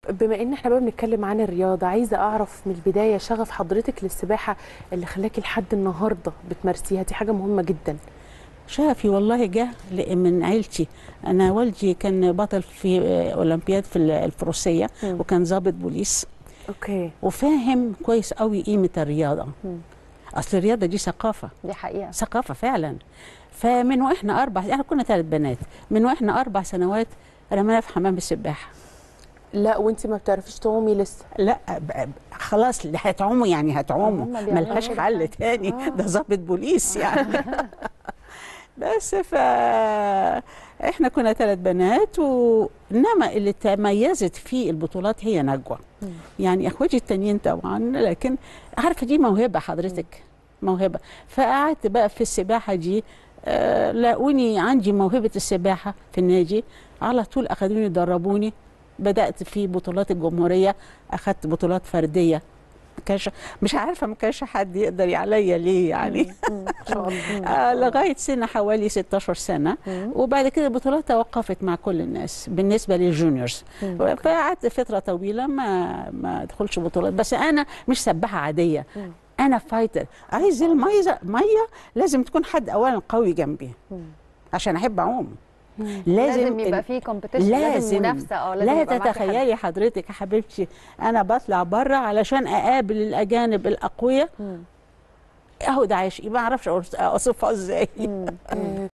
بما ان احنا بقى بنتكلم عن الرياضه عايزه اعرف من البدايه شغف حضرتك للسباحه اللي خلاكي لحد النهارده بتمارسيها دي حاجه مهمه جدا شغفي والله جه ل- من عيلتي انا والدي كان بطل في آه، اولمبياد في ال- الفروسيه مم. وكان ضابط بوليس اوكي وفاهم كويس قوي قيمه الرياضه مم. اصل الرياضه دي ثقافه دي حقيقه ثقافه فعلا فمن واحنا اربع احنا كنا ثلاث بنات من واحنا اربع سنوات رمينا في حمام السباحه لا وانت ما بتعرفي تعومي لسه لا ب- ب- خلاص اللي هتعوموا يعني هتعوموا هم بيعملوا ملهاش كده حل فعلا. تاني آه. ده ضابط بوليس يعني بس ف احنا كنا ثلاث بنات وانما اللي تميزت في البطولات هي نجوى مم. يعني اخواتي التانيين طبعا لكن عارفه دي موهبه حضرتك موهبه فقعدت بقى في السباحه دي آه، لاقوني عندي موهبه السباحه في النادي على طول اخذوني دربوني بدات في بطولات الجمهوريه اخذت بطولات فرديه ما كانش مش عارفه ما كانش حد يقدر عليا ليه يعني مم. ان شاء الله آه لغايه سنه حوالي 16 سنه مم. وبعد كده البطولات توقفت مع كل الناس بالنسبه للجونيورز مم. فقعدت فتره طويله ما ما ادخلش بطولات بس انا مش سباحه عاديه مم. انا فايتر عايز الميه ميه لازم تكون حد اولا قوي جنبي مم. عشان احب اعوم مم. لازم, لازم يبقى في كومبيتيشن لازم لازم منافسه اه لازم لا يبقى معاكي حد. تتخيلي حضرتك يا حبيبتي انا بطلع بره علشان اقابل الاجانب الاقوياء مم. اهو ده عايش ما اعرفش اوصفها ازاي مم. آه،